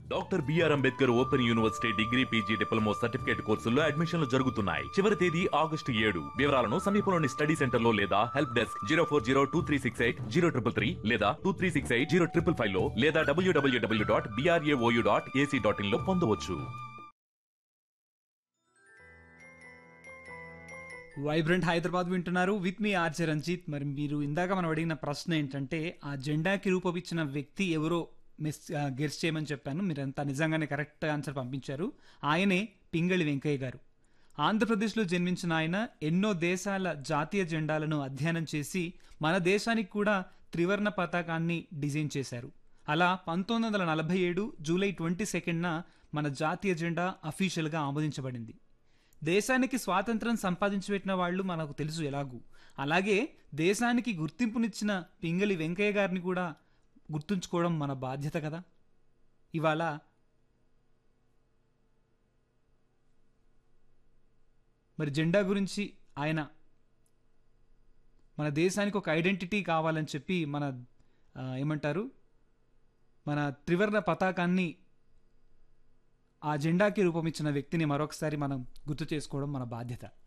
doctor B R Ambedkar open university degree PG diploma certificate కోర్సుల్లో అడ్మిషన్లు జరుగుతున్నాయి చివరి తేదీ ఆగస్టు ఏడు వివరాలను సమీపంలోని స్టడీ సెంటర్ లో లేదా help desk zero four zero two three six eight zero triple three లేదా two three six eight zero triple five లో లేదా W W W dot B R A O U dot A C dot in లో పొందవచ్చు వైబ్రెంట్ హైదరాబాద్ వింటున్నారు విత్ మీ ఆర్చే రంజిత్ మరి మీరు ఇందాక మనం అడిగిన ప్రశ్న ఏంటంటే ఆ జెండాకి రూపమిచ్చిన వ్యక్తి ఎవరో మిస్ గెస్ట్ చేయమని చెప్పాను మీరంతా నిజంగానే కరెక్ట్ ఆన్సర్ పంపించారు ఆయనే పింగళి వెంకయ్య గారు ఆంధ్రప్రదేశ్లో జన్మించిన ఆయన ఎన్నో దేశాల జాతీయ జెండాలను అధ్యయనం చేసి మన దేశానికి కూడా త్రివర్ణ పతాకాన్ని డిజైన్ చేశారు అలా పంతొమ్మిది వందల నలభై ఏడు జూలై ట్వంటీ సెకండ్న మన జాతీయ జెండా అఫీషియల్గా ఆమోదించబడింది దేశానికి స్వాతంత్రం సంపాదించి పెట్టిన వాళ్ళు మనకు తెలుసు ఎలాగూ అలాగే దేశానికి గుర్తింపునిచ్చిన పింగళి వెంకయ్య గారిని కూడా గుర్తుంచుకోవడం మన బాధ్యత కదా ఇవాళ మరి జెండా గురించి ఆయన మన దేశానికి ఒక ఐడెంటిటీ కావాలని చెప్పి మన ఆ, ఏమంటారు మన త్రివర్ణ పతాకాన్ని ఆ జెండాకి రూపమిచ్చిన వ్యక్తిని మరొకసారి మనం గుర్తు చేసుకోవడం మన బాధ్యత